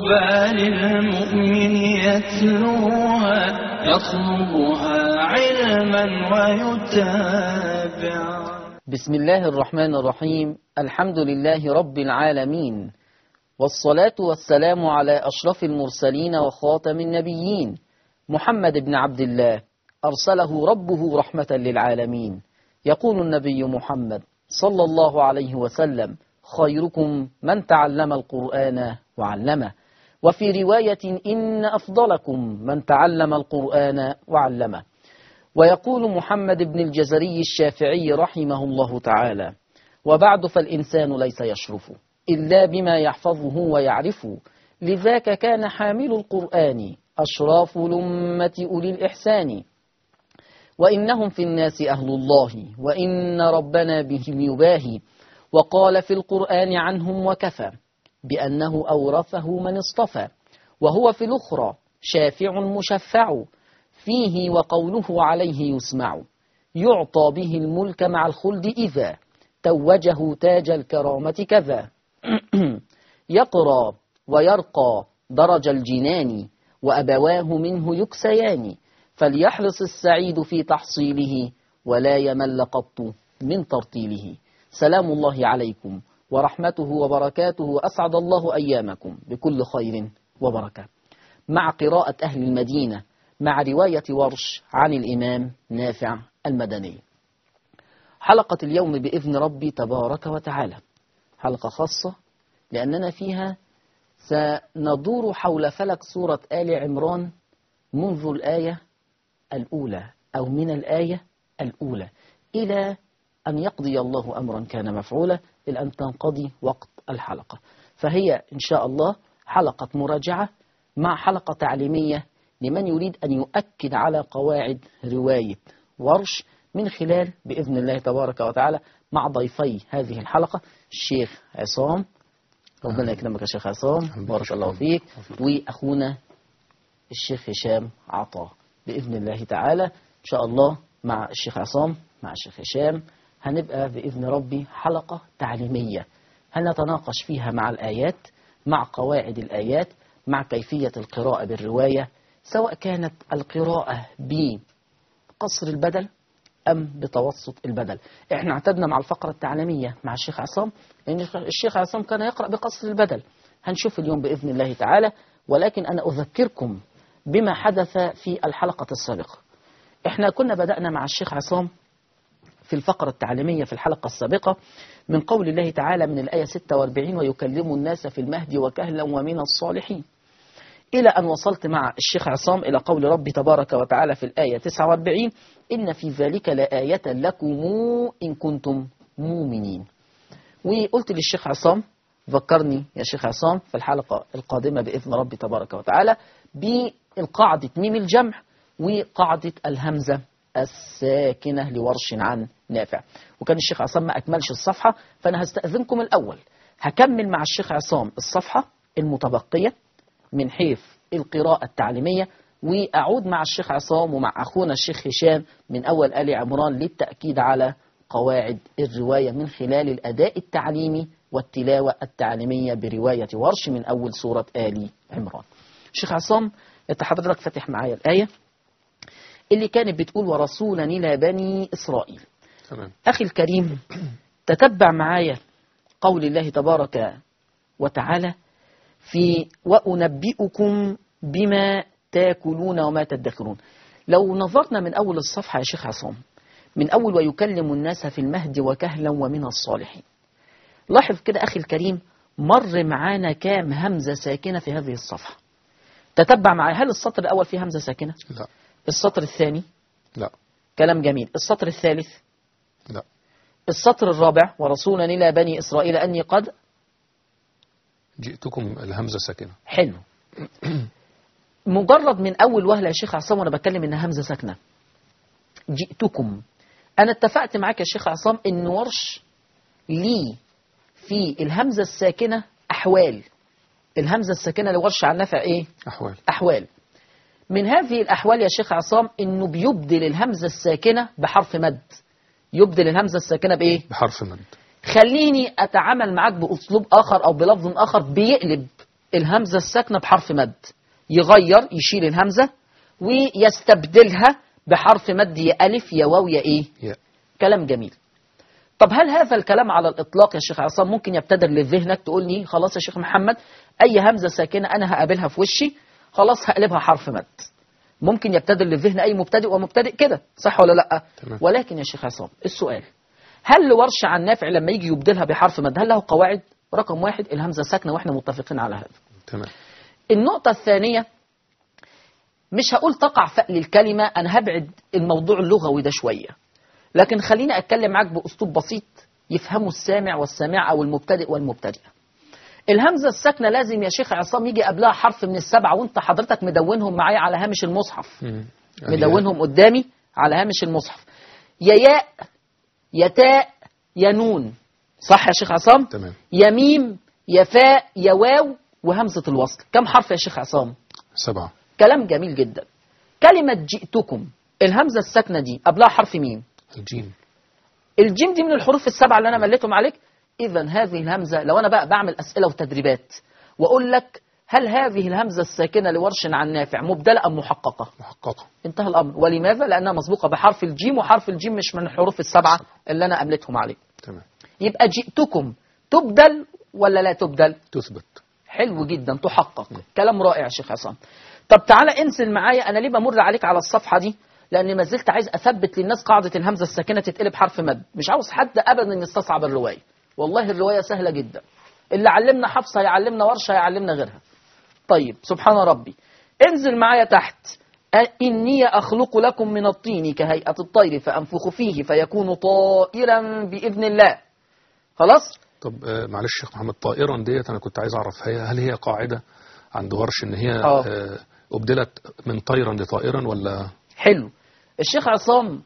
طوبى للمؤمن يتلوها يطلبها علما ويتابع بسم الله الرحمن الرحيم الحمد لله رب العالمين والصلاة والسلام على أشرف المرسلين وخاتم النبيين محمد بن عبد الله أرسله ربه رحمة للعالمين يقول النبي محمد صلى الله عليه وسلم خيركم من تعلم القرآن وعلمه وفي رواية إن أفضلكم من تعلم القرآن وعلمه ويقول محمد بن الجزري الشافعي رحمه الله تعالى وبعد فالإنسان ليس يشرف إلا بما يحفظه ويعرف لذاك كان حامل القرآن أشراف لمة أولي الإحسان وإنهم في الناس أهل الله وإن ربنا بهم يباهي وقال في القرآن عنهم وكفى بأنه أورثه من اصطفى وهو في الأخرى شافع مشفع فيه وقوله عليه يسمع يعطى به الملك مع الخلد إذا توجه تاج الكرامة كذا يقرى ويرقى درج الجنان وأبواه منه يكسيان فليحرص السعيد في تحصيله ولا يمل قط من ترتيله سلام الله عليكم ورحمته وبركاته أسعد الله أيامكم بكل خير وبركة مع قراءة أهل المدينة مع رواية ورش عن الإمام نافع المدني حلقة اليوم بإذن ربي تبارك وتعالى حلقة خاصة لأننا فيها سندور حول فلك سورة آل عمران منذ الآية الأولى أو من الآية الأولى إلى أن يقضي الله أمرا كان مفعولا إلى أن تنقضي وقت الحلقة فهي إن شاء الله حلقة مراجعة مع حلقة تعليمية لمن يريد أن يؤكد على قواعد رواية ورش من خلال بإذن الله تبارك وتعالى مع ضيفي هذه الحلقة الشيخ عصام ربنا يكرمك يا شيخ عصام بارك الله فيك وأخونا الشيخ هشام عطا بإذن الله تعالى إن شاء الله مع الشيخ عصام مع الشيخ هشام هنبقى بإذن ربي حلقة تعليمية هنتناقش فيها مع الآيات مع قواعد الآيات مع كيفية القراءة بالرواية سواء كانت القراءة بقصر البدل أم بتوسط البدل احنا اعتدنا مع الفقرة التعليمية مع الشيخ عصام لأن الشيخ عصام كان يقرأ بقصر البدل هنشوف اليوم بإذن الله تعالى ولكن أنا أذكركم بما حدث في الحلقة السابقة احنا كنا بدأنا مع الشيخ عصام في الفقرة التعليمية في الحلقة السابقة من قول الله تعالى من الآية 46 ويكلم الناس في المهد وكهلا ومن الصالحين إلى أن وصلت مع الشيخ عصام إلى قول ربي تبارك وتعالى في الآية 49 إن في ذلك لآية لكم إن كنتم مؤمنين وقلت للشيخ عصام ذكرني يا شيخ عصام في الحلقة القادمة بإذن ربي تبارك وتعالى بالقاعدة ميم الجمع وقاعدة الهمزة الساكنة لورش عن نافع وكان الشيخ عصام ما أكملش الصفحة فأنا هستأذنكم الأول هكمل مع الشيخ عصام الصفحة المتبقية من حيث القراءة التعليمية وأعود مع الشيخ عصام ومع أخونا الشيخ هشام من أول آل عمران للتأكيد على قواعد الرواية من خلال الأداء التعليمي والتلاوة التعليمية برواية ورش من أول سورة آل عمران الشيخ عصام انت حضرتك فاتح معايا الآية اللي كانت بتقول ورسولا إلى بني إسرائيل تمام أخي الكريم تتبع معايا قول الله تبارك وتعالى في وأنبئكم بما تاكلون وما تدخرون لو نظرنا من أول الصفحة يا شيخ عصام من أول ويكلم الناس في المهد وكهلا ومن الصالحين لاحظ كده أخي الكريم مر معانا كام همزة ساكنة في هذه الصفحة تتبع معايا هل السطر الأول فيه همزة ساكنة لا السطر الثاني لا كلام جميل السطر الثالث لا السطر الرابع ورسولا إلى بني إسرائيل أني قد جئتكم الهمزة ساكنة حلو مجرد من أول وهلة يا شيخ عصام وأنا بتكلم إنها همزة ساكنة جئتكم أنا اتفقت معاك يا شيخ عصام إن ورش لي في الهمزة الساكنة أحوال الهمزة الساكنة لورش عن نفع إيه؟ أحوال أحوال من هذه الأحوال يا شيخ عصام إنه بيبدل الهمزة الساكنة بحرف مد يبدل الهمزة الساكنة بإيه؟ بحرف مد خليني أتعامل معاك بأسلوب آخر أو بلفظ آخر بيقلب الهمزة الساكنة بحرف مد يغير يشيل الهمزة ويستبدلها بحرف مد يا ألف يا واو يا إيه يا كلام جميل طب هل هذا الكلام على الإطلاق يا شيخ عصام ممكن يبتدر لذهنك تقول لي خلاص يا شيخ محمد أي همزة ساكنة أنا هقابلها في وشي خلاص هقلبها حرف مد ممكن يبتدر للذهن أي مبتدئ ومبتدئ كده صح ولا لأ تمام. ولكن يا شيخ عصام السؤال هل لورش عن نافع لما يجي يبدلها بحرف مد هل له قواعد رقم واحد الهمزة ساكنة وإحنا متفقين على هذا تمام النقطة الثانية مش هقول تقع فأل الكلمة أنا هبعد الموضوع اللغوي ده شوية لكن خليني أتكلم معاك بأسلوب بسيط يفهمه السامع والسامع أو المبتدئ والمبتدئة الهمزة الساكنة لازم يا شيخ عصام يجي قبلها حرف من السبعة وانت حضرتك مدونهم معايا على هامش المصحف مم. مدونهم قدامي على هامش المصحف يا ياء يا تاء يا نون صح يا شيخ عصام تمام يا ميم يا فاء يا واو وهمزة الوصل كم حرف يا شيخ عصام سبعة كلام جميل جدا كلمة جئتكم الهمزة الساكنة دي قبلها حرف ميم الجيم الجيم دي من الحروف السبعة اللي أنا مليتهم عليك إذا هذه الهمزة لو أنا بقى بعمل أسئلة وتدريبات وأقول لك هل هذه الهمزة الساكنة لورش عن نافع مبدلة أم محققة محققة انتهى الأمر ولماذا لأنها مسبوقة بحرف الجيم وحرف الجيم مش من الحروف السبعة اللي أنا أملتهم عليك تمام يبقى جئتكم تبدل ولا لا تبدل تثبت حلو جدا تحقق كلام رائع يا شيخ عصام طب تعالى انزل معايا انا ليه بمر عليك على الصفحه دي لان ما زلت عايز اثبت للناس قاعده الهمزه الساكنه تتقلب حرف مد مش عاوز حد ابدا يستصعب الروايه والله الروايه سهله جدا اللي علمنا حفصه هيعلمنا ورشه هيعلمنا غيرها طيب سبحان ربي انزل معايا تحت أ- إني أخلق لكم من الطين كهيئة الطير فأنفخ فيه فيكون طائرا بإذن الله خلاص طب آه، معلش يا شيخ محمد طائرا ديت انا كنت عايز اعرف هي هل هي قاعدة عند ورش ان هي آه. آه، ابدلت من طيرا لطائرا ولا حلو الشيخ عصام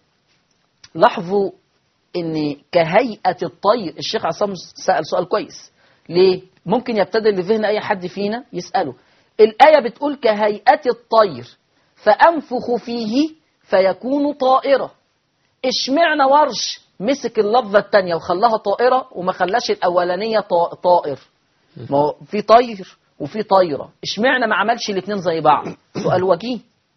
لاحظوا ان كهيئة الطير الشيخ عصام سأل سؤال كويس ليه ممكن يبتدئ لذهن اي حد فينا يسأله الآية بتقول كهيئة الطير فأنفخ فيه فيكون طائرة اشمعنى ورش مسك اللفظة التانية وخلاها طائرة وما خلاش الأولانية طا- طائر ما هو في طير وفي طايرة اشمعنى ما عملش الاتنين زي بعض سؤال وجيه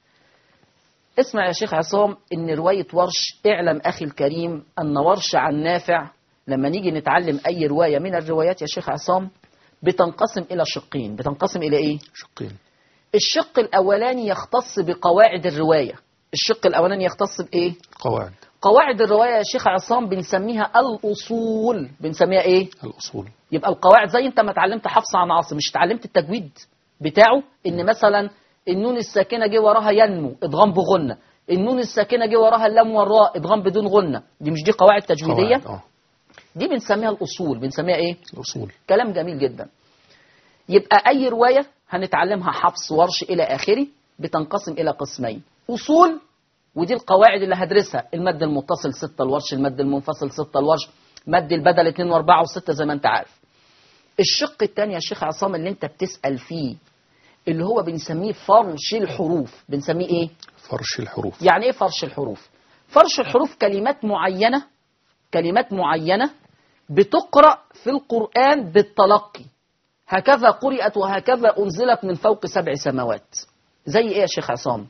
اسمع يا شيخ عصام ان رواية ورش اعلم اخي الكريم ان ورش عن نافع لما نيجي نتعلم اي رواية من الروايات يا شيخ عصام بتنقسم الى شقين بتنقسم الى ايه شقين الشق الاولاني يختص بقواعد الرواية الشق الاولاني يختص بايه قواعد قواعد الرواية يا شيخ عصام بنسميها الاصول بنسميها ايه الأصول يبقى القواعد زي انت ما اتعلمت حفص عن عاصم مش اتعلمت التجويد بتاعه ان مثلا النون الساكنه جه وراها ينمو ادغام بغنه النون الساكنه جه وراها اللام والراء ادغام بدون غنه دي مش دي قواعد تجويديه قواعد اه دي بنسميها الاصول بنسميها ايه الأصول كلام جميل جدا يبقى اي روايه هنتعلمها حفص ورش الى اخره بتنقسم الى قسمين اصول ودي القواعد اللي هدرسها المد المتصل ستة الورش المد المنفصل ستة الورش مد البدل 2 و4 و6 زي ما انت عارف الشق الثاني يا شيخ عصام اللي انت بتسأل فيه اللي هو بنسميه فرش الحروف بنسميه ايه فرش الحروف يعني ايه فرش الحروف فرش الحروف كلمات معينة كلمات معينة بتقرأ في القرآن بالتلقي هكذا قرأت وهكذا أنزلت من فوق سبع سماوات زي ايه يا شيخ عصام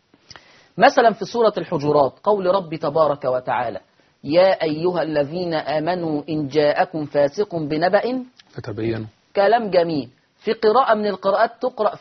مثلا في سورة الحجرات قول ربي تبارك وتعالى يا أيها الذين آمنوا إن جاءكم فاسق بنبأ فتبينوا كلام جميل في قراءة من القراءات تقرأ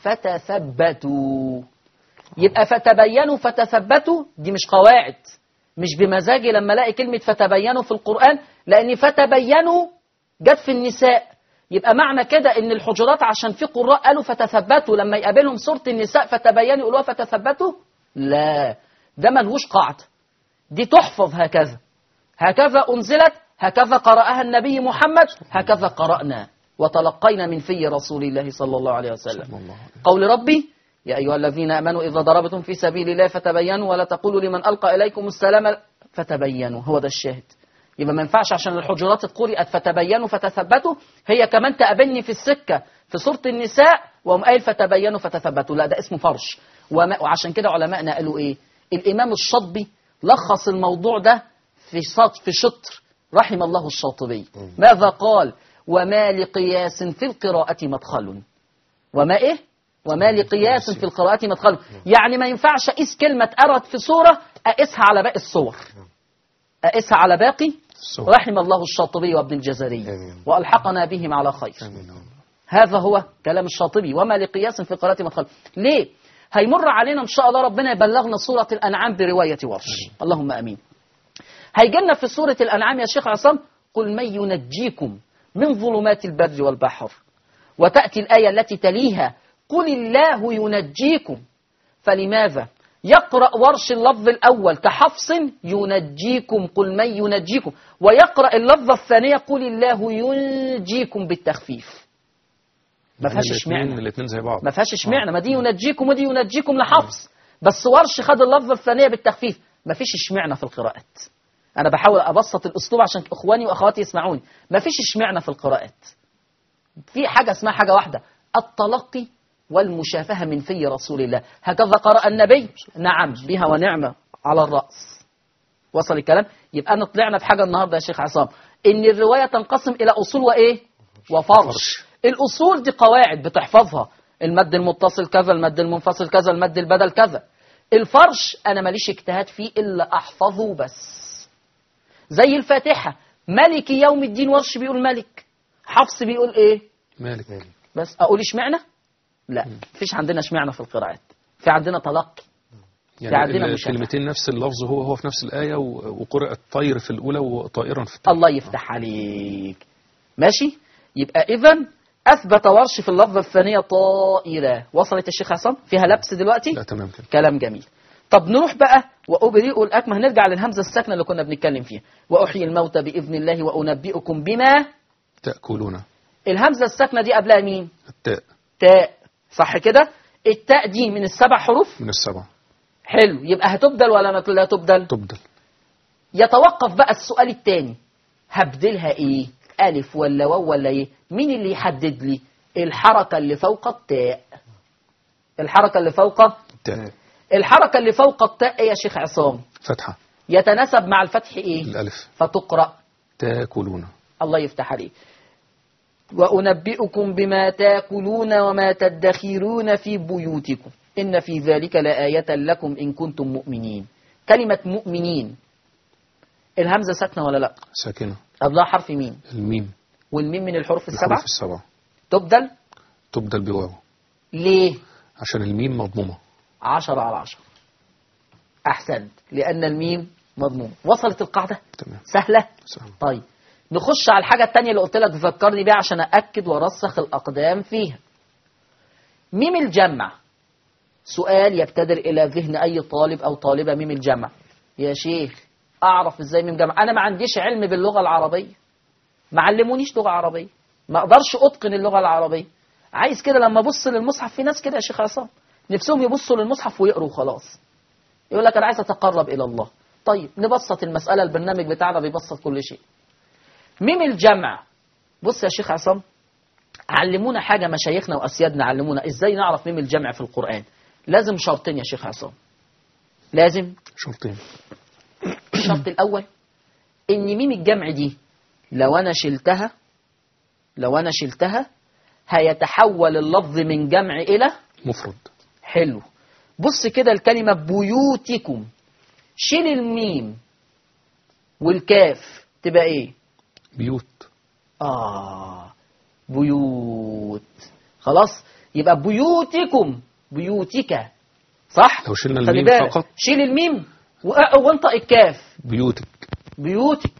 فتثبتوا يبقى فتبينوا فتثبتوا دي مش قواعد مش بمزاجي لما الاقي كلمة فتبينوا في القرآن لأن فتبينوا جت في النساء يبقى معنى كده ان الحجرات عشان في قراء قالوا فتثبتوا لما يقابلهم سورة النساء فتبينوا يقولوها فتثبتوا لا ده ملهوش قاعدة دي تحفظ هكذا هكذا أنزلت هكذا قرأها النبي محمد هكذا قرأنا وتلقينا من في رسول الله صلى الله عليه وسلم صلى الله عليه قول ربي يا أيها الذين آمنوا إذا ضربتم في سبيل الله فتبينوا ولا تقولوا لمن ألقى إليكم السلام فتبينوا هو ده الشاهد يبقى ما ينفعش عشان الحجرات اتقرأت فتبينوا فتثبتوا هي كمان تقابلني في السكة في سورة النساء وقام قايل فتبينوا فتثبتوا لا ده اسمه فرش وما وعشان كده علمائنا قالوا ايه الإمام الشاطبي لخص الموضوع ده في سط في شطر رحم الله الشاطبي ماذا قال وما لقياس في القراءة مدخل وما إيه وما لقياس في القراءات مدخل يعني ما ينفعش أقيس كلمة أرد في صورة أقيسها على باقي الصور أقيسها على باقي الصور. رحم الله الشاطبي وابن الجزري آمين. وألحقنا بهم على خير آمين هذا هو كلام الشاطبي وما لقياس في قراءة مدخل ليه هيمر علينا إن شاء الله ربنا يبلغنا سورة الأنعام برواية ورش اللهم أمين هيجي لنا في سورة الأنعام يا شيخ عصام قل من ينجيكم من ظلمات البر والبحر وتأتي الآية التي تليها قل الله ينجيكم فلماذا يقرأ ورش اللفظ الأول كحفص ينجيكم قل من ينجيكم ويقرأ اللفظة الثانية قل الله ينجيكم بالتخفيف ما فيهاش اشمعنى الاثنين زي بعض ما فيهاش اشمعنى ما دي ينجيكم ودي ينجيكم لحفص بس ورش خد اللفظة الثانية بالتخفيف ما فيش اشمعنى في القراءات أنا بحاول أبسط الأسلوب عشان إخواني وأخواتي يسمعوني ما فيش اشمعنى في القراءات في حاجة اسمها حاجة واحدة التلقي والمشافهة من في رسول الله هكذا قرأ النبي نعم بها ونعمة على الرأس وصل الكلام يبقى أنا طلعنا في حاجة النهاردة يا شيخ عصام إن الرواية تنقسم إلى أصول وإيه وفرش فرش. الأصول دي قواعد بتحفظها المد المتصل كذا المد المنفصل كذا المد البدل كذا الفرش أنا ماليش اجتهاد فيه إلا أحفظه بس زي الفاتحة ملك يوم الدين ورش بيقول ملك حفص بيقول إيه مالك بس أقول اشمعنى لا مفيش عندنا اشمعنى في القراءات في عندنا تلقي يعني عندنا ال- مشابهة. الكلمتين نفس اللفظ هو هو في نفس الآية و- وقرأ الطير في الأولى وطائرا في الثانية الله يفتح عليك ماشي يبقى إذا أثبت ورش في اللفظة الثانية طائرة وصلت الشيخ حسن فيها لبس دلوقتي لا تمام كده كلام جميل طب نروح بقى وأبرئ الأكمه هنرجع للهمزة الساكنة اللي كنا بنتكلم فيها وأحيي الموتى بإذن الله وأنبئكم بما تأكلون الهمزة الساكنة دي قبلها مين التاء تاء صح كده التاء دي من السبع حروف من السبعة حلو يبقى هتبدل ولا ما لا تبدل تبدل يتوقف بقى السؤال التاني هبدلها ايه الف ولا واو ولا ايه مين اللي يحدد لي الحركة اللي فوق التاء الحركة اللي فوق التاء الحركة اللي فوق التاء إيه يا شيخ عصام فتحة يتناسب مع الفتح ايه الألف فتقرأ تاكلون الله يفتح عليه وأنبئكم بما تاكلون وما تدخرون في بيوتكم إن في ذلك لآية لكم إن كنتم مؤمنين كلمة مؤمنين الهمزة ساكنة ولا لا ساكنة قبلها حرف مين الميم والميم من الحروف السبعة الحروف السبعة تبدل تبدل بواو ليه عشان الميم مضمومة عشرة على عشرة أحسنت لأن الميم مضموم وصلت القاعدة تمام سهلة سهل. طيب نخش على الحاجة التانية اللي قلت لك ذكرني بيها عشان أأكد وأرسخ الأقدام فيها ميم الجمع سؤال يبتدر إلى ذهن أي طالب أو طالبة ميم الجمع يا شيخ أعرف إزاي ميم جمع أنا ما عنديش علم باللغة العربية ما علمونيش لغة عربية ما أقدرش أتقن اللغة العربية عايز كده لما أبص للمصحف في ناس كده يا شيخ عصام نفسهم يبصوا للمصحف ويقروا خلاص يقول لك أنا عايز أتقرب إلى الله طيب نبسط المسألة البرنامج بتاعنا بيبسط كل شيء ميم الجمع بص يا شيخ عصام علمونا حاجة مشايخنا وأسيادنا علمونا إزاي نعرف ميم الجمع في القرآن لازم شرطين يا شيخ عصام لازم شرطين الشرط الأول إن ميم الجمع دي لو أنا شلتها لو أنا شلتها هيتحول اللفظ من جمع إلى مفرد حلو بص كده الكلمة بيوتكم شيل الميم والكاف تبقى إيه بيوت آه بيوت خلاص يبقى بيوتكم بيوتك صح لو شلنا خلي الميم بالك فقط شيل الميم وأ- وانطق الكاف بيوتك بيوتك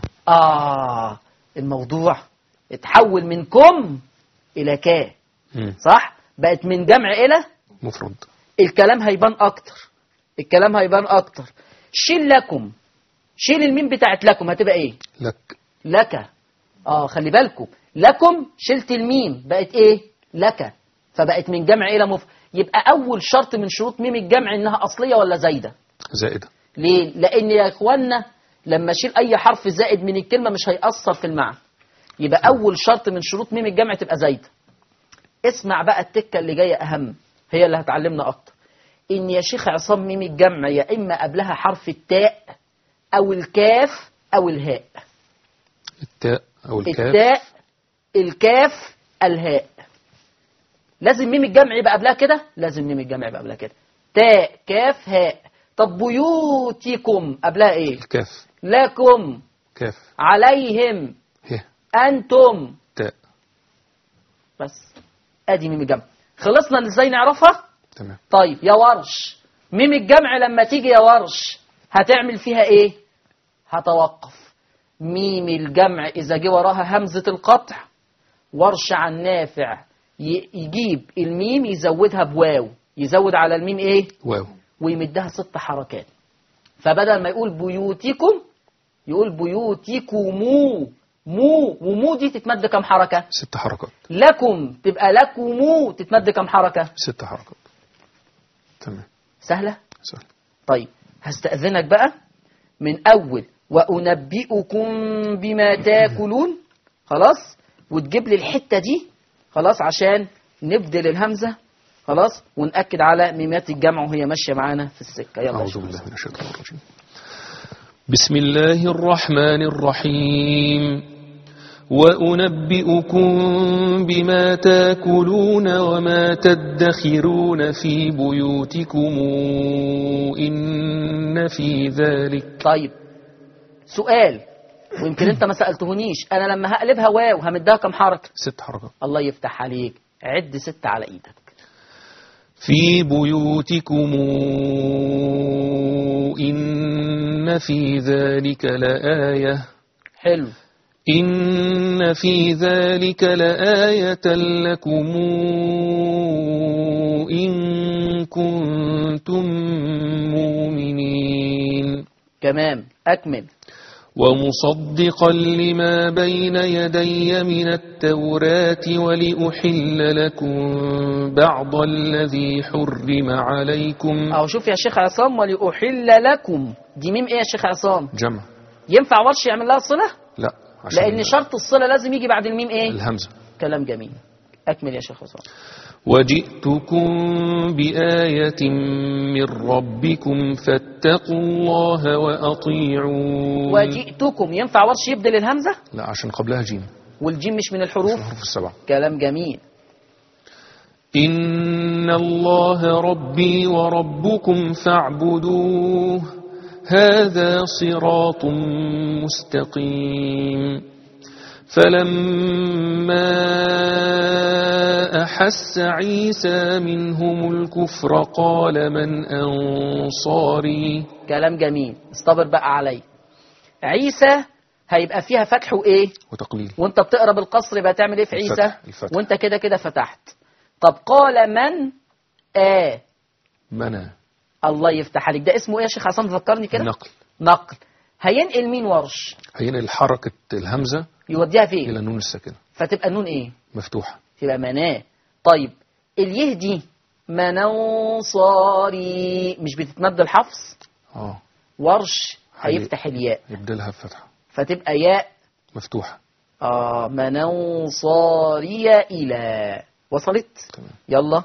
آه الموضوع اتحول من كم إلى كا مم. صح بقت من جمع إلى مفرد الكلام هيبان أكتر الكلام هيبان أكتر شيل لكم شيل الميم بتاعت لكم هتبقى إيه لك لك اه خلي بالكم لكم شلت الميم بقت ايه لك فبقت من جمع الى مف يبقى اول شرط من شروط ميم الجمع انها اصليه ولا زايده زائدة ليه لان يا اخوانا لما اشيل اي حرف زائد من الكلمه مش هيأثر في المعنى يبقى اول شرط من شروط ميم الجمع تبقى زايده اسمع بقى التكه اللي جايه اهم هي اللي هتعلمنا اكتر ان يا شيخ عصام ميم الجمع يا اما قبلها حرف التاء او الكاف او الهاء التاء أو الكاف التاء الكاف الهاء لازم ميم الجمع يبقى قبلها كده لازم ميم الجمع يبقى قبلها كده تاء كاف هاء طب بيوتكم قبلها ايه الكاف لكم كاف عليهم ه انتم تاء بس ادي ميم الجمع خلصنا ازاي نعرفها تمام طيب يا ورش ميم الجمع لما تيجي يا ورش هتعمل فيها ايه هتوقف ميم الجمع اذا جه وراها همزة القطع ورش عن نافع ي- يجيب الميم يزودها بواو يزود على الميم ايه واو ويمدها ست حركات فبدل ما يقول بيوتكم يقول بيوتكمو مو ومو دي تتمد كم حركة ست حركات لكم تبقى لكمو تتمد كم حركة ست حركات تمام سهلة سهل طيب هستأذنك بقى من أول وأنبئكم بما تاكلون خلاص وتجيب لي الحتة دي خلاص عشان نبدل الهمزة خلاص ونأكد على ميمات الجمع وهي ماشية معانا في السكة يلا يا أعوذ شيخ بالله حسام. من الشيطان الرجيم بسم الله الرحمن الرحيم وأنبئكم بما تاكلون وما تدخرون في بيوتكم إن في ذلك طيب سؤال ويمكن انت ما سألتهنيش انا لما هقلبها واو همدها كم حركة ست حركات الله يفتح عليك عد ستة على ايدك في بيوتكم إن في ذلك لآية حلو إن في ذلك لآية لكم إن كنتم مؤمنين كمان اكمل ومصدقا لما بين يدي من التوراة ولأحل لكم بعض الذي حرم عليكم اهو شوف يا شيخ عصام ولأحل لكم دي ميم ايه يا شيخ عصام جمع ينفع ورش يعمل لها صلة لا عشان لان شرط الصلة لازم يجي بعد الميم ايه الهمزة كلام جميل اكمل يا شيخ عصام وجئتكم بآية من ربكم فاتقوا الله وأطيعون وجئتكم ينفع ورش يبدل الهمزة لا عشان قبلها جيم والجيم مش من الحروف الحروف السبعة كلام جميل إن الله ربي وربكم فاعبدوه هذا صراط مستقيم فلما أحس عيسى منهم الكفر قال من أنصاري كلام جميل استبر بقى علي عيسى هيبقى فيها فتح وايه وتقليل وانت بتقرا بالقصر يبقى تعمل ايه في عيسى الفتح- الفتح. وانت كده كده فتحت طب قال من آه منى الله يفتح عليك ده اسمه ايه يا شيخ عصام ذكرني كده نقل نقل هينقل مين ورش هينقل حركة الهمزة يوديها فين إلى النون الساكنة فتبقى النون ايه مفتوحة تبقى مناه طيب اليه دي منوصاري مش بتتمد الحفص اه ورش هي- هيفتح الياء يبدلها بفتحة فتبقى ياء مفتوحة آه منوصاري إلى وصلت تمام. يلا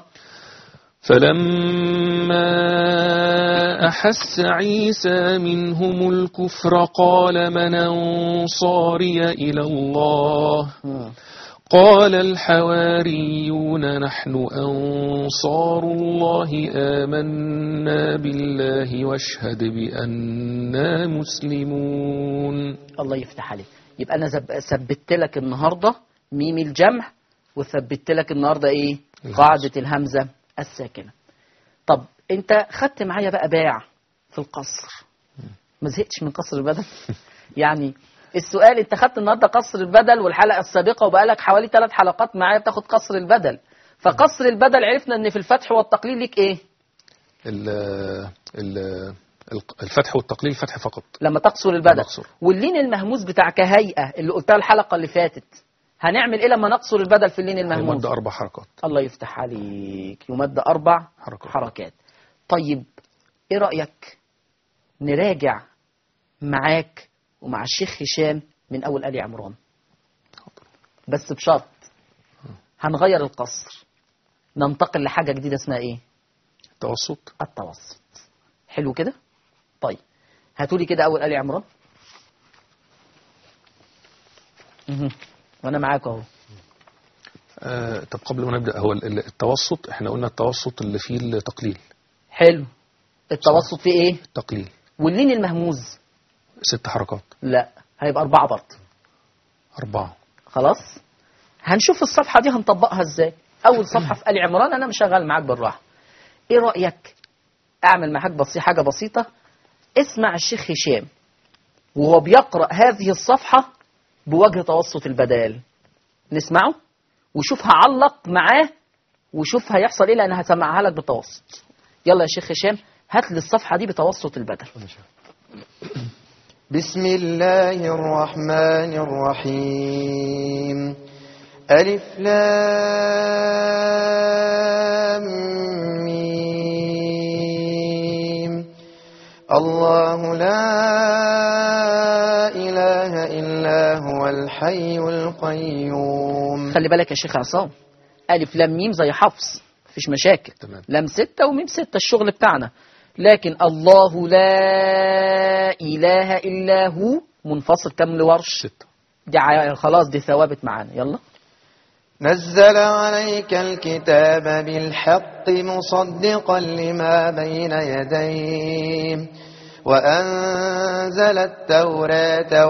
فلما أحس عيسى منهم الكفر قال من أنصاري إلى الله مم. قال الحواريون نحن أنصار الله آمنا بالله واشهد بأننا مسلمون الله يفتح عليك يبقى أنا زب- ثبت لك النهاردة ميم الجمع وثبت لك النهاردة إيه الهمزة. قاعدة الهمزة الساكنة طب أنت خدت معايا بقى باع في القصر ما زهقتش من قصر البدل يعني السؤال انت خدت النهارده قصر البدل والحلقه السابقه وبقالك حوالي ثلاث حلقات معايا بتاخد قصر البدل فقصر البدل عرفنا ان في الفتح والتقليل ليك ايه ال ال الفتح والتقليل فتح فقط لما تقصر البدل نقصر. واللين المهموس بتاع كهيئه اللي قلتها الحلقه اللي فاتت هنعمل ايه لما نقصر البدل في اللين المهموس يمد أربع حركات الله يفتح عليك يمد اربع حركات. حركات طيب ايه رايك نراجع معاك ومع الشيخ هشام من اول ال عمران بس بشرط هنغير القصر ننتقل لحاجه جديده اسمها ايه توسط التوسط حلو كده طيب هاتولي كده اول ال عمران مهم. وانا معاك اهو آه طب قبل ما نبدأ هو ال- ال- التوسط احنا قلنا التوسط اللي فيه التقليل حلو التوسط فيه ايه تقليل واللين المهموز ست حركات لا هيبقى أربعة برضه أربعة خلاص هنشوف الصفحة دي هنطبقها ازاي أول صفحة في آل عمران أنا مشغل معاك بالراحة إيه رأيك أعمل معاك بسيط حاجة بسيطة اسمع الشيخ هشام وهو بيقرأ هذه الصفحة بوجه توسط البدال نسمعه وشوف هعلق معاه وشوف هيحصل ايه لان هسمعها لك بالتوسط يلا يا شيخ هشام هات لي الصفحة دي بتوسط البدل بسم الله الرحمن الرحيم ألف لام ميم الله لا إله إلا هو الحي القيوم خلي بالك يا شيخ عصام ألف لام ميم زي حفص مفيش مشاكل تمام. لام ستة وميم ستة الشغل بتاعنا لكن الله لا إله إلا هو منفصل كم لورش ستة دي ع- خلاص دي ثوابت معانا يلا نزل عليك الكتاب بالحق مصدقا لما بين يديه وأنزل التوراة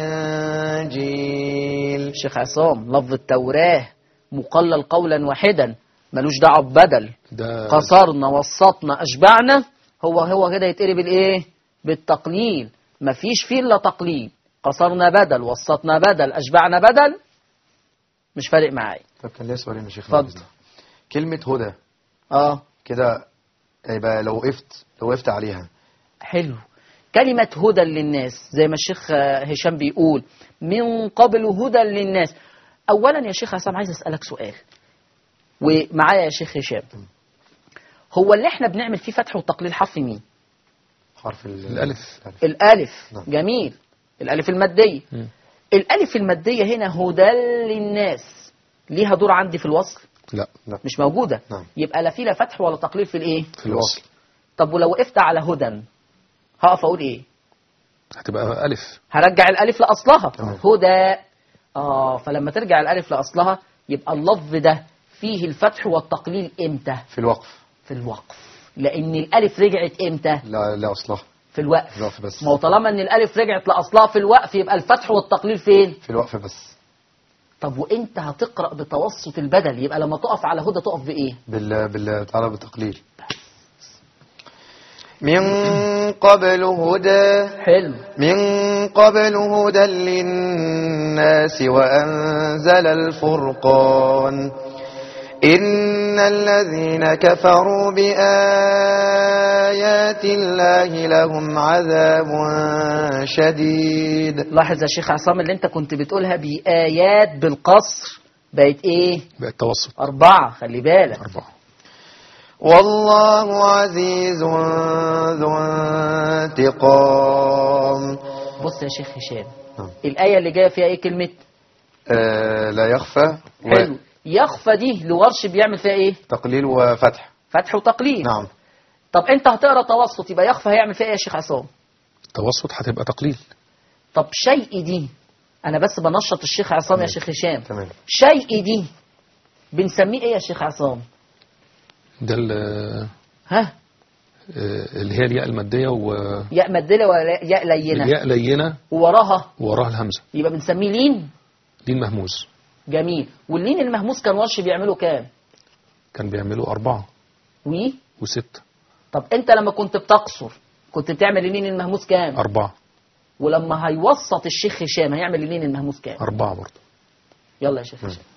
والإنجيل شيخ عصام لفظ التوراة مقلل قولا واحدا ملوش دعوة ببدل ده قصرنا وسطنا أشبعنا هو هو كده يتقلب الإيه بالتقليل مفيش فيه إلا تقليل قصرنا بدل وسطنا بدل أشبعنا بدل مش فارق معايا طب كان ليه سؤالين يا شيخ اتفضل. كلمة هدى اه كده يبقى لو وقفت لو وقفت عليها حلو كلمة هدى للناس زي ما الشيخ آه، هشام بيقول من قبل هدى للناس أولا يا شيخ عصام عايز أسألك سؤال ومعايا يا شيخ هشام هو اللي احنا بنعمل فيه فتح وتقليل حرف مين حرف ال- الألف. الألف نعم. جميل الألف المادية مم. الألف المادية هنا هدى للناس ليها دور عندي في الوصل لا لا مش موجودة نعم. يبقى لا في لا فتح ولا تقليل في الإيه في الوصل طب ولو وقفت على هدى هقف أقول إيه هتبقى ألف هرجع الألف لأصلها تمام. هدى آه فلما ترجع الألف لأصلها يبقى اللفظ ده فيه الفتح والتقليل إمتى في الوقف في الوقف لأن الألف رجعت إمتى لا لا أصلها في الوقف الوقف بس ما هو طالما ان الالف رجعت لاصلها في الوقف يبقى الفتح والتقليل فين في الوقف بس طب وانت هتقرا بتوسط البدل يبقى لما تقف على هدى تقف بايه بال بال تعالى بالتقليل من قبل هدى حلو من قبل هدى للناس وأنزل الفرقان إن الذين كفروا بآيات الله لهم عذاب شديد لاحظ يا شيخ عصام اللي انت كنت بتقولها بايات بالقصر بقت ايه بقى التوسط اربعه خلي بالك أربعة والله عزيز ذو انتقام بص يا شيخ هشام نعم. الايه اللي جايه فيها ايه كلمه آه لا يخفى و- حلو يخفى دي لورش بيعمل فيها ايه تقليل وفتح فتح وتقليل نعم طب انت هتقرا توسط يبقى يخفى هيعمل فيها ايه يا شيخ عصام التوسط هتبقى تقليل طب شيء دي انا بس بنشط الشيخ عصام يا شيخ هشام تمام شيء دي بنسميه ايه يا شيخ عصام ده ال- ها آه، اللي هي الياء المادية وياء ياء مدلة ولا ياء لينة لينة ووراها ووراها الهمزة يبقى بنسميه لين لين مهموز جميل واللين المهموس كان ورش بيعملوا كام كان بيعملوا أربعة و وستة طب انت لما كنت بتقصر كنت بتعمل اللين المهموس كام أربعة ولما هيوسط الشيخ هشام هيعمل اللين المهموس كام أربعة برضه يلا يا شيخ هشام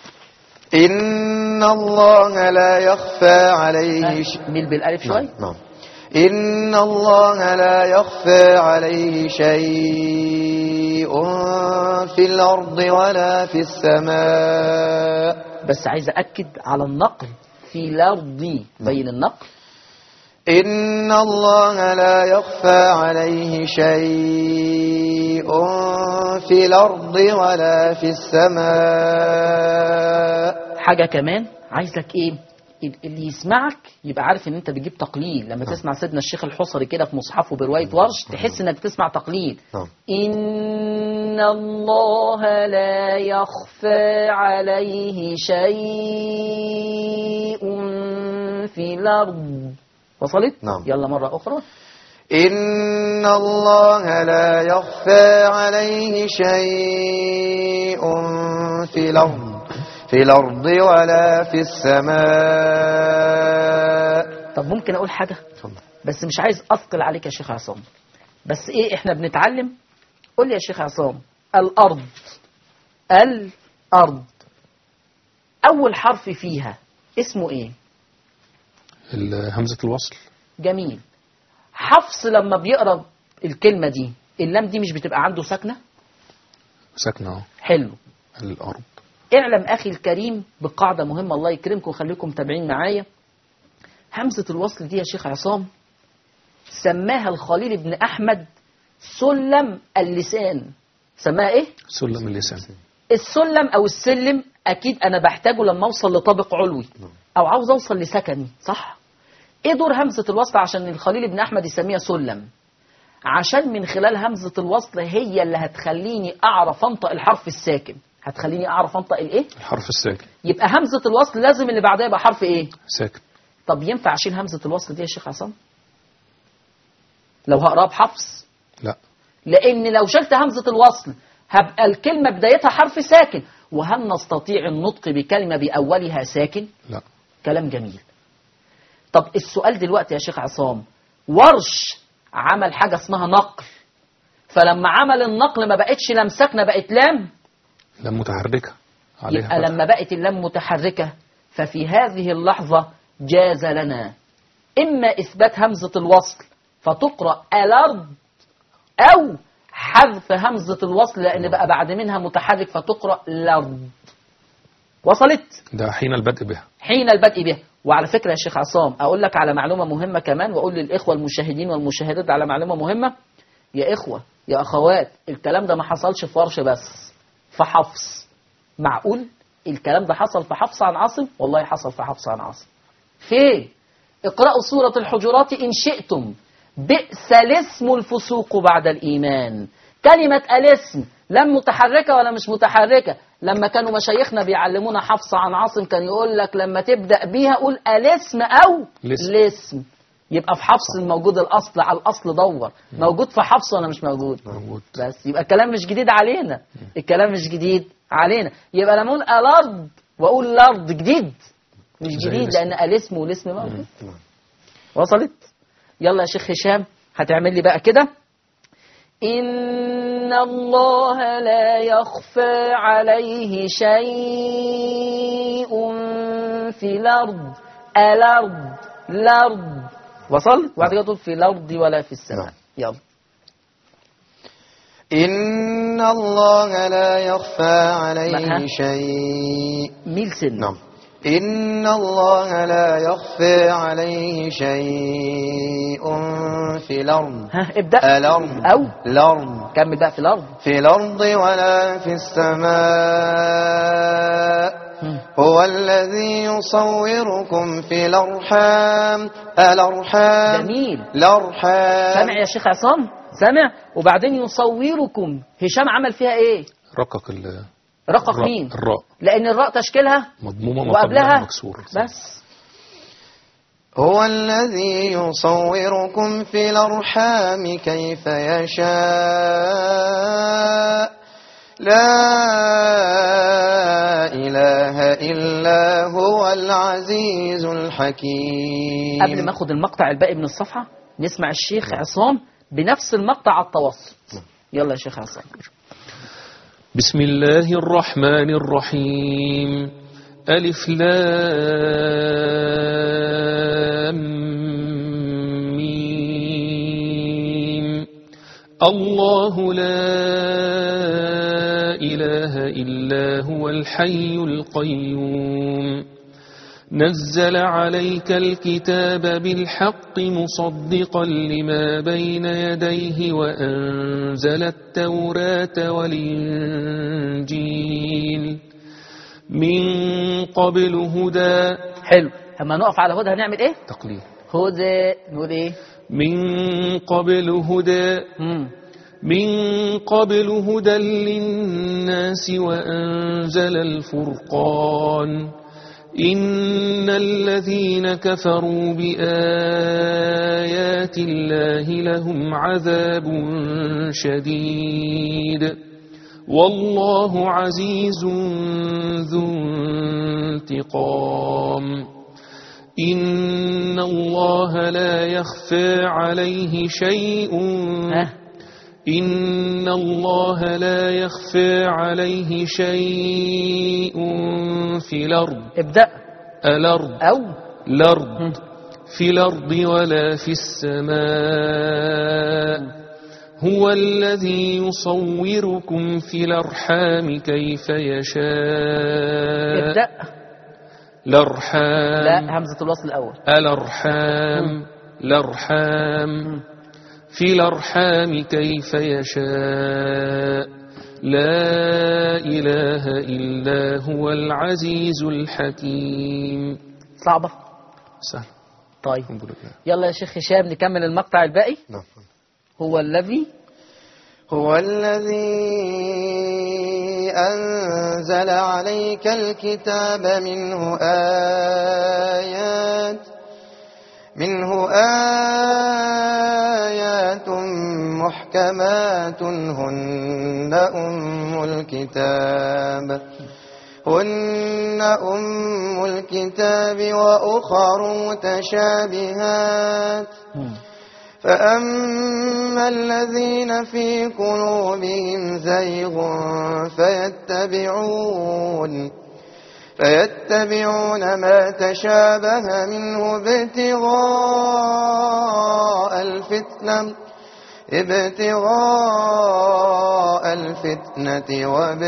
إن الله لا يخفى عليه ش... ها، ميل بالالف نعم شوي نعم إن الله لا يخفى عليه شيء في الأرض ولا في السماء بس عايز اكد على النقل في الارض بين النقل إن الله لا يخفى عليه شيء في الأرض ولا في السماء حاجة كمان عايزك ايه ال- اللي يسمعك يبقى عارف ان انت بتجيب تقليل لما تسمع سيدنا الشيخ الحصري كده في مصحفه برواية ورش تحس انك بتسمع تقليل نعم. إن إن الله لا يخفى عليه شيء في الأرض وصلت؟ نعم. يلا مرة أخرى إن الله لا يخفى عليه شيء في الأرض في الأرض ولا في السماء طب ممكن أقول حاجة اتفضل. بس مش عايز أثقل عليك يا شيخ عصام بس إيه إحنا بنتعلم قول لي يا شيخ عصام الأرض الأرض أول حرف فيها اسمه إيه ال- همزة الوصل جميل حفص لما بيقرا الكلمة دي اللام دي مش بتبقى عنده ساكنة ساكنة اهو حلو الأرض اعلم أخي الكريم بقاعدة مهمة الله يكرمكم وخليكم متابعين معايا همزة الوصل دي يا شيخ عصام سماها الخليل بن أحمد سلم اللسان سماها إيه؟ سلم اللسان السلم أو السلم أكيد أنا بحتاجه لما أوصل لطابق علوي أو عاوز أوصل لسكني صح؟ إيه دور همزة الوصل عشان الخليل بن أحمد يسميها سلم؟ عشان من خلال همزة الوصل هي اللي هتخليني أعرف أنطق الحرف الساكن هتخليني أعرف أنطق الإيه؟ الحرف الساكن يبقى همزة الوصل لازم اللي بعدها يبقى حرف إيه؟ ساكن طب ينفع أشيل همزة الوصل دي يا شيخ عصام؟ لو هقراها بحفص لا لأن لو شلت همزة الوصل هبقى الكلمة بدايتها حرف ساكن وهل نستطيع النطق بكلمة بأولها ساكن؟ لا كلام جميل طب السؤال دلوقتي يا شيخ عصام ورش عمل حاجة اسمها نقل فلما عمل النقل ما بقتش لام ساكنة بقت لام لام متحركة عليها يبقى فتح. لما بقت اللام متحركة ففي هذه اللحظة جاز لنا إما إثبات همزة الوصل فتقرأ الأرض أو حذف همزة الوصل لأن بقى بعد منها متحرك فتقرأ الأرض وصلت؟ ده حين البدء بها حين البدء به وعلى فكرة يا شيخ عصام أقول لك على معلومة مهمة كمان وأقول للإخوة المشاهدين والمشاهدات على معلومة مهمة يا إخوة يا أخوات الكلام ده ما حصلش في ورش بس في حفص معقول الكلام ده حصل في حفص عن عاصم والله حصل في حفص عن عاصم فين اقرأوا سورة الحجرات إن شئتم بئس الاسم الفسوق بعد الإيمان كلمة الاسم لم متحركة ولا مش متحركة لما كانوا مشايخنا بيعلمونا حفص عن عاصم كان يقول لك لما تبدأ بيها قول الاسم أو الاسم. الاسم يبقى في حفص الموجود الأصل على الأصل دور موجود في حفص ولا مش موجود موجود بس يبقى الكلام مش جديد علينا الكلام مش جديد علينا يبقى لما اقول الارض واقول الارض جديد مش زي جديد الاسم. لان الاسم والاسم موجود نعم. وصلت يلا يا شيخ هشام هتعمل لي بقى كده إن الله لا يخفى عليه شيء في الأرض الأرض الأرض وصلت وبعد كده تقول في الأرض ولا في السماء نعم. يلا إن الله لا يخفى عليه معها. شيء ميل سن نعم إن الله لا يخفى عليه شيء في الأرض ها ابدأ الأرض أو الأرض كمل بقى في الأرض في الأرض ولا في السماء مم. هو الذي يصوركم في الأرحام الأرحام جميل الأرحام سامع يا شيخ عصام سامع وبعدين يصوركم هشام عمل فيها ايه رقق ال رقق الراء- مين الراء لان الراء تشكيلها مضمومة ما وقبلها قبلها مكسور بس هو الذي يصوركم في الأرحام كيف يشاء لا إله إلا هو العزيز الحكيم قبل ما اخد المقطع الباقي من الصفحة نسمع الشيخ عصام بنفس المقطع على التوسط يلا يا شيخ عصام بسم الله الرحمن الرحيم ألف لام ميم الله لا إله إلا هو الحي القيوم نزل عليك الكتاب بالحق مصدقا لما بين يديه وأنزل التوراة والإنجيل من قبل هدى حلو اما نقف على هدى هنعمل ايه تقليل هدى نقول ايه من قبل هدى مم. من قبل هدى للناس وأنزل الفرقان إن الذين كفروا بآيات الله لهم عذاب شديد والله عزيز ذو انتقام إن الله لا يخفى عليه شيء ها إن الله لا يخفى عليه شيء في الأرض ابدأ الأرض أو الأرض في الأرض ولا في السماء هو الذي يصوركم في الأرحام كيف يشاء ابدأ الأرحام لا همزة الوصل الأول الأرحام الأرحام في الأرحام كيف يشاء لا إله إلا هو العزيز الحكيم صعبة سهل طيب الحمد لله يلا يا شيخ هشام نكمل المقطع الباقي نعم هو الذي هو الذي أنزل عليك الكتاب منه آيات منه آيات محكمات هن أم الكتاب هن أم الكتاب وأخر متشابهات فأما الذين في قلوبهم زيغ فيتبعون فيتبعون ما تشابه منه ابتغاء الفتنة ابتغاء الفتنة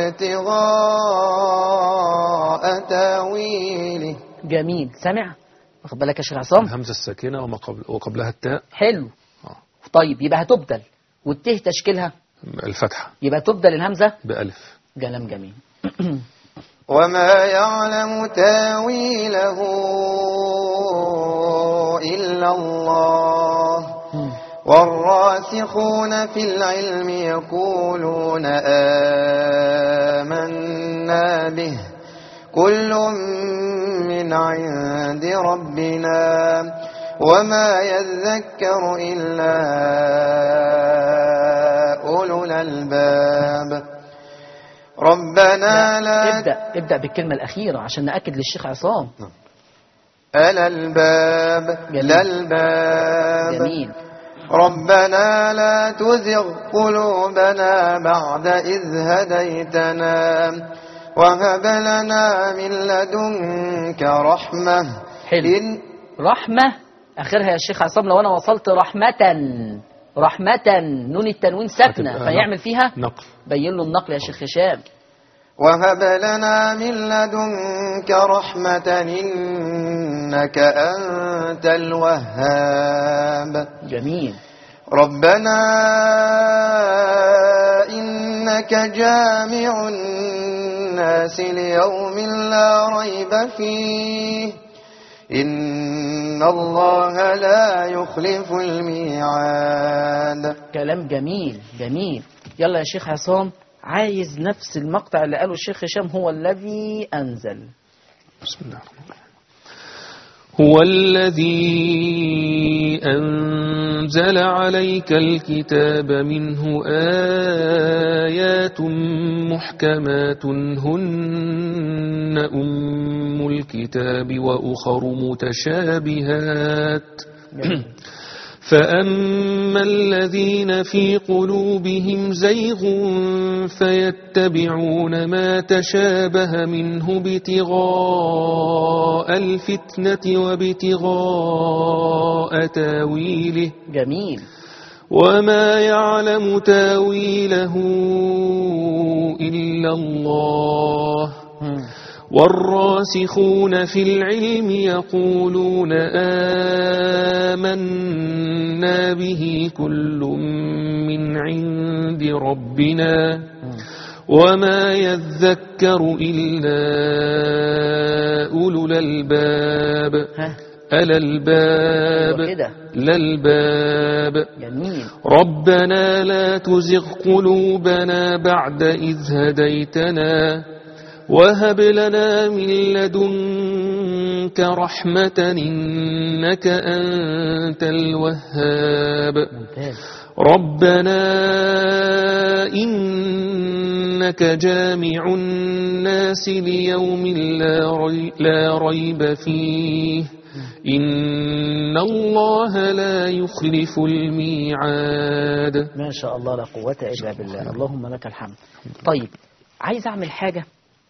وابتغاء تاويله جميل سامع واخد بالك يا شيخ عصام الهمزة الساكنة وما قبل وقبلها التاء حلو آه. طيب يبقى هتبدل والته تشكيلها الفتحة يبقى تبدل الهمزة بألف كلام جميل وما يعلم تاويله إلا الله والراسخون في العلم يقولون آمنا به كل من عند ربنا وما يذكر إلا أولو الألباب ربنا لا ابدأ ابدأ بالكلمة الأخيرة عشان نأكد للشيخ عصام ألا الباب جميل. لا الباب جميل ربنا لا تزغ قلوبنا بعد إذ هديتنا وهب لنا من لدنك رحمة حلو. إن رحمة آخرها يا شيخ عصام لو أنا وصلت رحمة رحمة نون التنوين ساكنة هتبقى فيعمل فيها نقل بين له النقل يا شيخ هشام وهب لنا من لدنك رحمة إنك أنت الوهاب جميل ربنا إنك جامع الناس ليوم لا ريب فيه إن الله لا يخلف الميعاد كلام جميل جميل يلا يا شيخ عصام عايز نفس المقطع اللي قاله الشيخ هشام هو الذي أنزل بسم الله الرحمن الرحيم هو الذي أنزل عليك الكتاب منه آيات محكمات هن أم الكتاب وأخر متشابهات فأما الذين في قلوبهم زيغ فيتبعون ما تشابه منه ابتغاء الفتنة وابتغاء تاويله جميل وما يعلم تاويله إلا الله مم. والراسخون في العلم يقولون آمنا به كل من عند ربنا مم. وما يذكر إلا أولو الألباب ها ألا الباب أيوة كده. لا الباب جميل ربنا لا تزغ قلوبنا بعد إذ هديتنا وهب لنا من لدنك رحمة إنك أنت الوهاب ممتاز ربنا إنك جامع الناس ليوم لا, ري لا ريب فيه إن الله لا يخلف الميعاد ما شاء الله لا قوة إلا بالله اللهم لك الحمد طيب عايز أعمل حاجة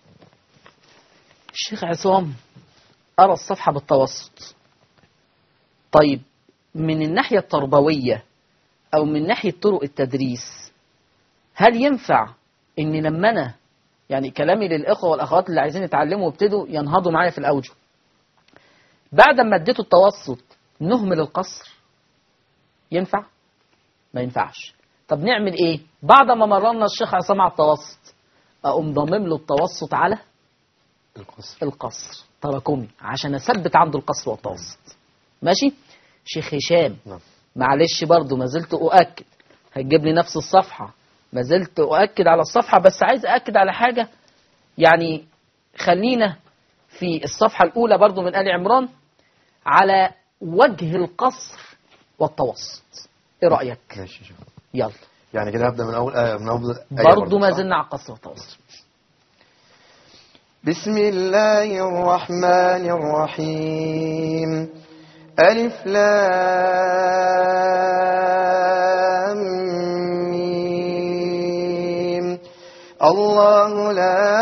الشيخ عصام أرى الصفحة بالتوسط طيب من الناحية التربوية أو من ناحية طرق التدريس هل ينفع إن لما أنا يعني كلامي للإخوة والأخوات اللي عايزين يتعلموا وابتدوا ينهضوا معايا في الأوجه بعد ما اديته التوسط نهمل القصر ينفع؟ ما ينفعش طب نعمل ايه بعد ما مرنا الشيخ عصام على التوسط اقوم ضامم له التوسط على القصر القصر تراكمي عشان اثبت عنده القصر والتوسط ماشي شيخ هشام نعم معلش برضو ما زلت اؤكد هتجيب لي نفس الصفحه ما زلت اؤكد على الصفحه بس عايز اؤكد على حاجه يعني خلينا في الصفحه الاولى برضو من ال عمران على وجه القصر والتوسط ايه رايك ماشي شوف يلا يعني كده هبدأ من أول آية من أول آية برضو ما صح؟ زلنا على القصر والتوسط بسم الله الرحمن الرحيم ألف لام ميم الله لا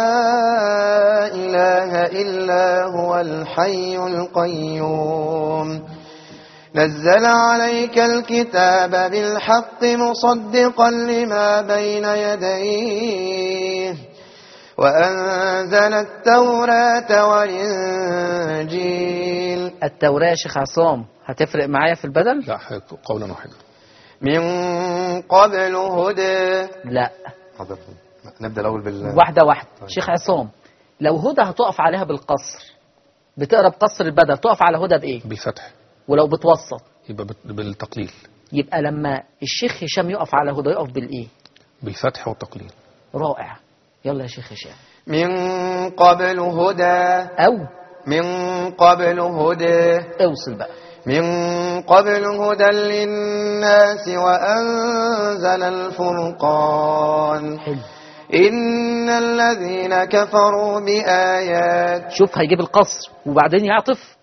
إله إلا هو الحي القيوم نزل عليك الكتاب بالحق مصدقا لما بين يديه وأنزل التوراة والإنجيل التوراة يا شيخ عصام هتفرق معايا في البدل لا حق- قولا واحدا من قبل هدى لا حاضر. نبدأ الأول بال واحدة واحدة شيخ عصام لو هدى هتقف عليها بالقصر بتقرا بقصر البدل تقف على هدى بايه بالفتح ولو بتوسط يبقى بت- بالتقليل يبقى لما الشيخ هشام يقف على هدى يقف بالايه بالفتح والتقليل رائع يلا يا شيخ هشام من قبل هدى او من قبل هدى اوصل بقى من قبل هدى للناس وأنزل الفرقان حلو إن الذين كفروا بآيات شوف هيجيب القصر وبعدين يعطف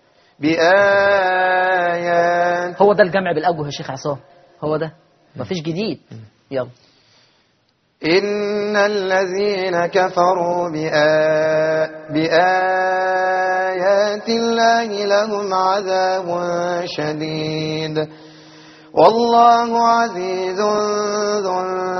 بآيات هو ده الجمع بالاوجه يا شيخ عصام هو ده مفيش جديد يلا إن الذين كفروا بآ... بآيات الله لهم عذاب شديد والله عزيز ذو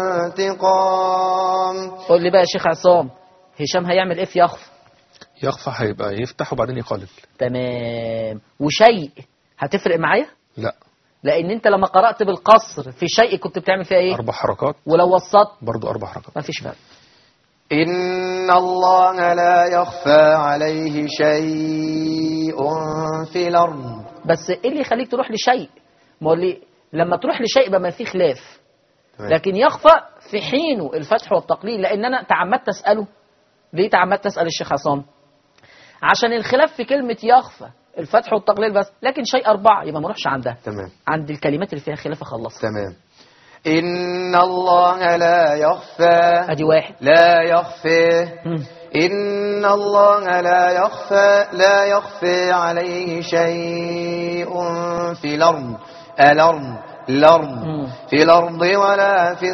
انتقام قول لي بقى يا شيخ عصام هشام هيعمل ايه في يخف يخفى هيبقى يفتح وبعدين يقلل تمام وشيء هتفرق معايا لا لان انت لما قرات بالقصر في شيء كنت بتعمل فيها ايه أربع حركات ولو وسطت برضو أربع حركات ما فيش فرق إن الله لا يخفى عليه شيء في الأرض بس ايه اللي يخليك تروح لشيء ما هو اللي لما تروح لشيء يبقى ما فيه خلاف تمام. لكن يخفى في حينه الفتح والتقليل لان انا تعمدت اساله ليه تعمدت اسال الشيخ عصام عشان الخلاف في كلمه يخفى الفتح والتقليل بس لكن شيء اربعه يبقى ما اروحش عندها تمام عند الكلمات اللي فيها خلاف اخلصها تمام إن الله لا يخفى ادي واحد لا يخفى مم. إن الله لا يخفى لا يخفى عليه شيء في الأرض الأرض الأرض مم. في الأرض ولا في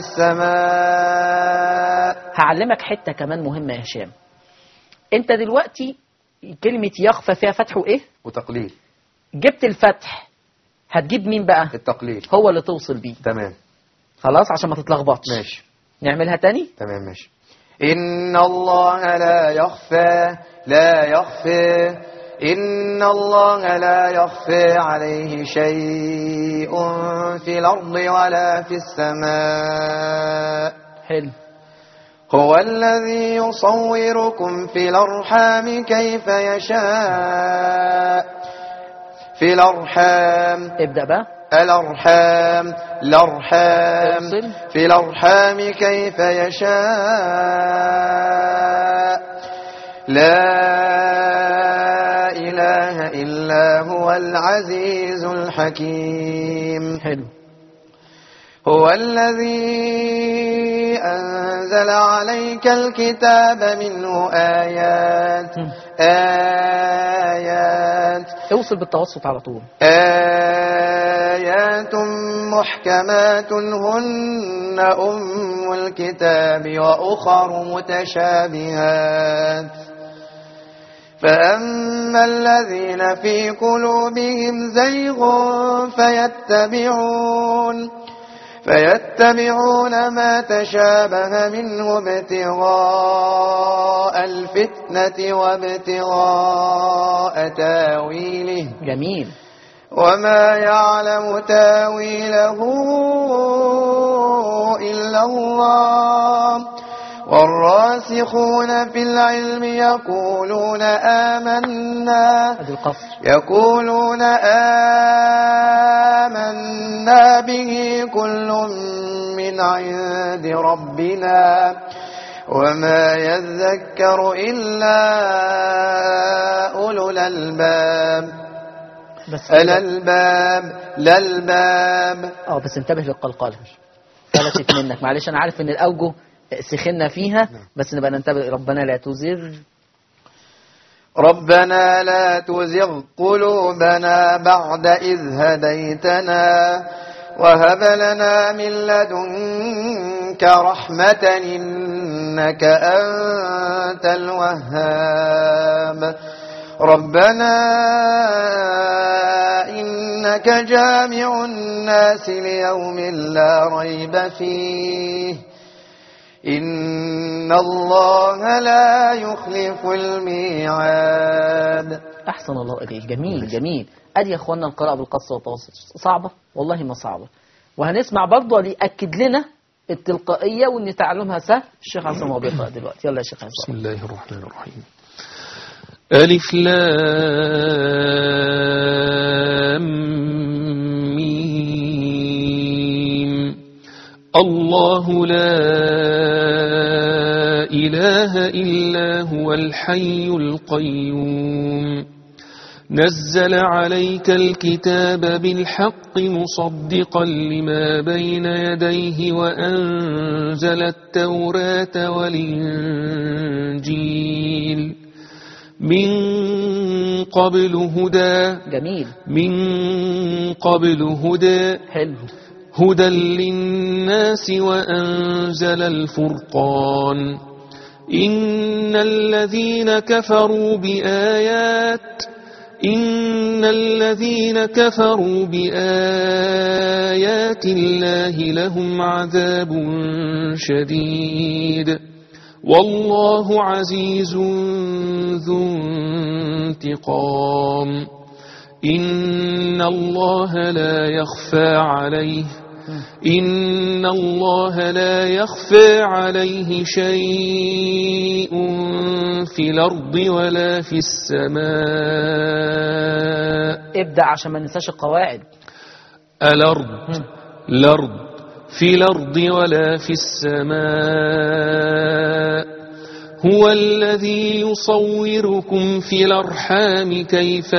السماء هعلمك حته كمان مهمه يا هشام انت دلوقتي كلمه يخفى فيها فتح وايه وتقليل جبت الفتح هتجيب مين بقى التقليل هو اللي توصل بيه تمام خلاص عشان ما تتلخبطش ماشي نعملها تاني تمام ماشي إن الله لا يخفى لا يخفى إن الله لا يخفى عليه شيء في الأرض ولا في السماء حلو هو الذي يصوركم في الأرحام كيف يشاء في الأرحام ابدأ بقى الأرحام الأرحام اوصل. في الأرحام كيف يشاء لا إله إلا هو العزيز الحكيم حلو هو الذي أنزل عليك الكتاب منه آيات مم. آيات اوصل بالتوسط على طول آيات محكمات هن أم الكتاب وأخر متشابهات فأما الذين في قلوبهم زيغ فيتبعون فيتبعون ما تشابه منه ابتغاء الفتنة وابتغاء تاويله جميل وما يعلم تاويله إلا الله والراسخون في العلم يقولون آمنا ادي القصر يقولون آمنا به كل من عند ربنا وما يذكر إلا أولو الألباب بس الألباب الألباب اه بس انتبه للقلقلة فلتت منك معلش انا عارف ان الاوجه سخنا فيها بس نبقى ننتبه ربنا لا تزر ربنا لا تزغ قلوبنا بعد إذ هديتنا وهب لنا من لدنك رحمة إنك أنت الوهاب ربنا إنك جامع الناس ليوم لا ريب فيه إن الله لا يخلف الميعاد احسن الله اليك جميل جميل ادي يا اخوانا القراءة بالقصر والتوسط صعبة والله ما صعبة وهنسمع برضه اللي يأكد لنا التلقائية وان تعلمها سهل الشيخ عصام هو بيقرأ دلوقتي يلا يا شيخ بسم عصام الله الرحمن الرحيم ألف لام ميم الله لا إله إلا هو الحي القيوم نزل عليك الكتاب بالحق مصدقا لما بين يديه وأنزل التوراة والإنجيل من قبل هدى جميل من قبل هدى حلو هدى للناس وأنزل الفرقان إن الذين كفروا بآيات إن الذين كفروا بآيات الله لهم عذاب شديد والله عزيز ذو انتقام إن الله لا يخفى عليه إن الله لا يخفى عليه شيء في الأرض ولا في السماء ابدأ عشان ما ننساش القواعد الأرض الأرض في الأرض ولا في السماء هو الذي يصوركم في الأرحام كيف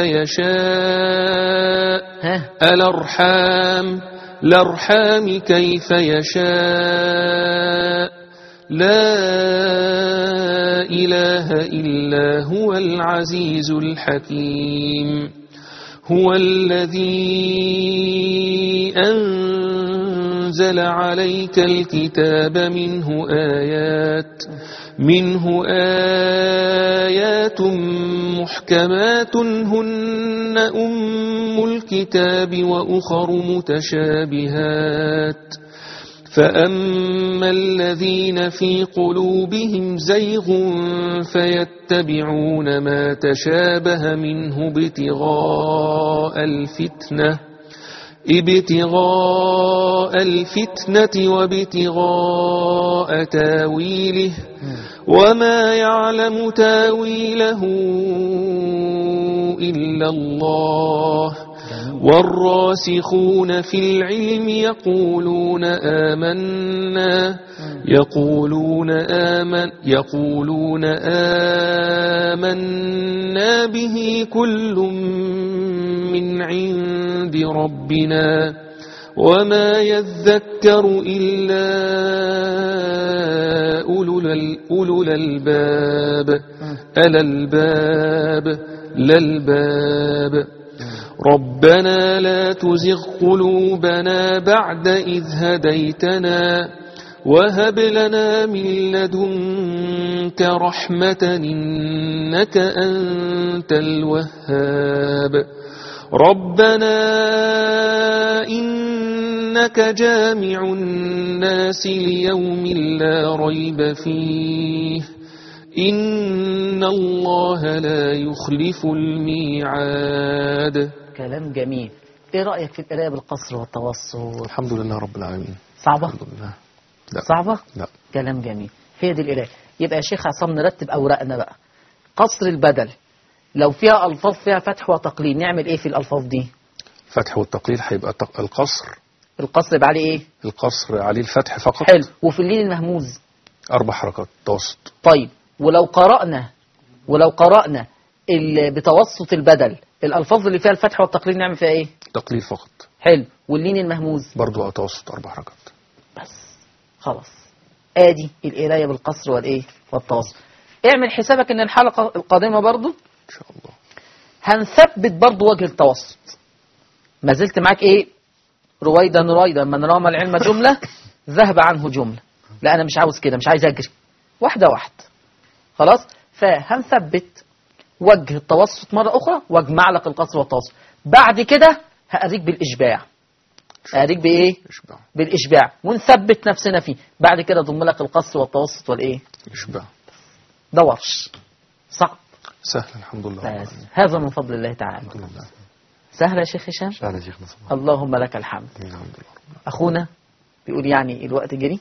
يشاء ها الأرحام الأرحام كيف يشاء لا إله إلا هو العزيز الحكيم هو الذي أنزل عليك الكتاب منه آيات منه آيات محكمات هن أم الكتاب وأخر متشابهات فأما الذين في قلوبهم زيغ فيتبعون ما تشابه منه ابتغاء الفتنة ابتغاء الفتنة وابتغاء تاويله وما يعلم تاويله إلا الله والراسخون في العلم يقولون آمنا يقولون آمن يقولون آمنا به كل من عند ربنا وما يذكر إلا أولو ال- أولو الألباب ألا الباب للباب ربنا لا تزغ قلوبنا بعد إذ هديتنا وهب لنا من لدنك رحمة إنك أنت الوهاب ربنا إنك جامع الناس ليوم لا ريب فيه إن الله لا يخلف الميعاد كلام جميل ايه رأيك في القراءة بالقصر والتوسط الحمد لله رب العالمين صعبة الحمد لله لا صعبة لا كلام جميل هي دي القراءة يبقى يا شيخ عصام نرتب أوراقنا بقى قصر البدل لو فيها ألفاظ فيها فتح وتقليل نعمل ايه في الألفاظ دي فتح والتقليل هيبقى تق- القصر القصر يبقى عليه ايه القصر عليه الفتح فقط حلو وفي الليل المهموز أربع حركات توسط طيب ولو قرأنا ولو قرأنا ال- بتوسط البدل الألفاظ اللي فيها الفتح والتقليل نعمل فيها ايه تقليل فقط حلو واللين المهموز برضو توسط أربع حركات بس خلاص ادي القرايه بالقصر والايه والتوسط اعمل حسابك ان الحلقه القادمه برضو إن شاء الله هنثبت برضو وجه التوسط ما زلت معاك ايه رويدا رويدا من رام العلم جمله ذهب عنه جمله لا انا مش عاوز كده مش عايز اجري واحده واحده خلاص فهنثبت وجه التوسط مره اخرى واجمع لك القصر والتوسط بعد كده هأريك بالاشباع أريك بايه إشباع بالإشباع ونثبت نفسنا فيه بعد كده ضم لك القصر والتوسط والإيه إشباع ده ورش صعب سهل الحمد لله رب بس العالمين. هذا من فضل الله تعالى الحمد لله سهل يا شيخ هشام شاء الله يا شيخنا صباح اللهم لك الحمد الحمد لله أخونا بيقول يعني الوقت جري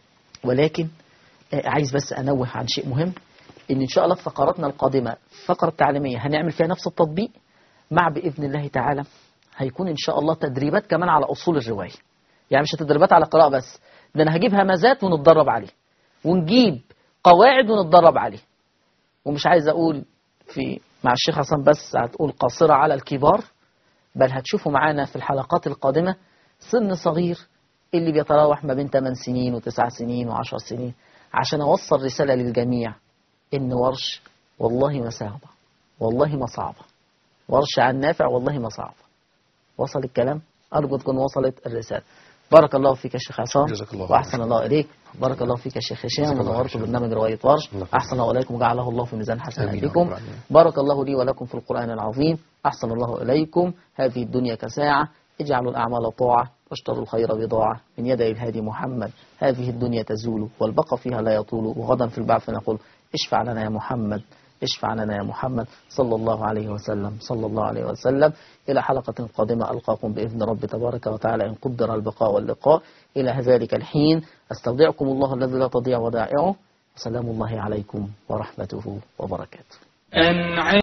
ولكن آه، عايز بس أنوه عن شيء مهم إن إن شاء الله في فقراتنا القادمة فقرة تعليمية هنعمل فيها نفس التطبيق مع بإذن الله تعالى هيكون إن شاء الله تدريبات كمان على أصول الرواية يعني مش تدريبات على قراءة بس ده أنا هجيب همزات ونتدرب عليه ونجيب قواعد ونتدرب عليه ومش عايز أقول في مع الشيخ حسن بس هتقول قاصرة على الكبار بل هتشوفوا معانا في الحلقات القادمة سن صغير اللي بيتراوح ما بين 8 سنين و9 سنين و10 سنين عشان أوصل رسالة للجميع إن ورش والله ما صعبة والله ما صعبة ورش عن نافع والله ما صعبة وصل الكلام أرجو تكون وصلت الرسالة بارك الله فيك يا شيخ عصام جزاك الله وأحسن خير. الله إليك بارك الله فيك يا شيخ هشام جزاك الله ونورت خير. برنامج رواية ورش الله أحسن الله إليكم وجعله الله في ميزان آمين يا حسناتكم رب العالمين. بارك الله لي ولكم في القرآن العظيم أحسن الله إليكم هذه الدنيا كساعة اجعلوا الأعمال طاعة واشتروا الخير بضاعة من يدي الهادي محمد هذه الدنيا تزول والبقى فيها لا يطول وغدا في البعث نقول اشفع لنا يا محمد اشفع لنا يا محمد صلى الله عليه وسلم صلى الله عليه وسلم إلى حلقة قادمة ألقاكم بإذن رب تبارك وتعالى إن قدر البقاء واللقاء إلى ذلك الحين أستودعكم الله الذي لا تضيع ودائعه وسلام الله عليكم ورحمته وبركاته أنعم